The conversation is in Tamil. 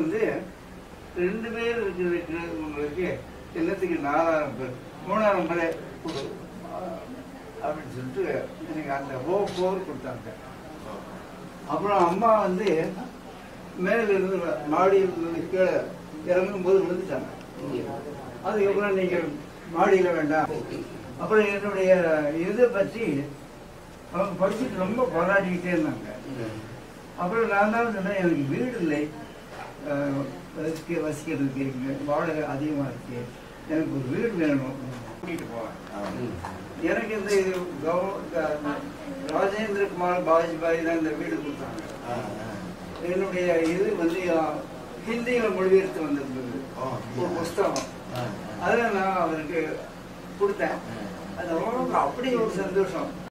வந்து ரெண்டு பேர் இருக்கிற இருக்கிறவங்களுக்கு என்னத்துக்கு நாலாயிரம் பேர் மூணாயிரம் பேர் கொடு அப்படின்னு சொல்லிட்டு எனக்கு அந்த ஓ போர் கொடுத்தாங்க அப்புறம் அம்மா வந்து மேல இருந்து மாடியில் இருந்து கீழே இறங்கும் போது விழுந்துட்டாங்க அதுக்கப்புறம் நீங்கள் மாடியில வேண்டாம் அப்புறம் என்னுடைய இதை பற்றி அவங்க படிச்சுட்டு ரொம்ப போராடிக்கிட்டே இருந்தாங்க அப்புறம் நான் தான் சொன்னேன் எனக்கு வீடு இல்லை அஹ், வசிக்க வசிக்கிறதுக்கு இங்க வாடகை அதிகமாக இருக்கு எனக்கு ஒரு வீடு வேணும் கூட்டிகிட்டு போவேன் எனக்கு இந்த இது கௌ- க- ராஜேந்திர குமார் பாஜ்பாய் தான் இந்த வீடு கொடுத்தாங்க என்னுடைய இது வந்து அஹ், ஹிந்தியில மொழிபெயர்த்து வந்திருந்தது ஒரு புஸ்தகம் அதில் நான் அவருக்கு கொடுத்தேன் அது அவங்களுக்கு அப்படி ஒரு சந்தோஷம்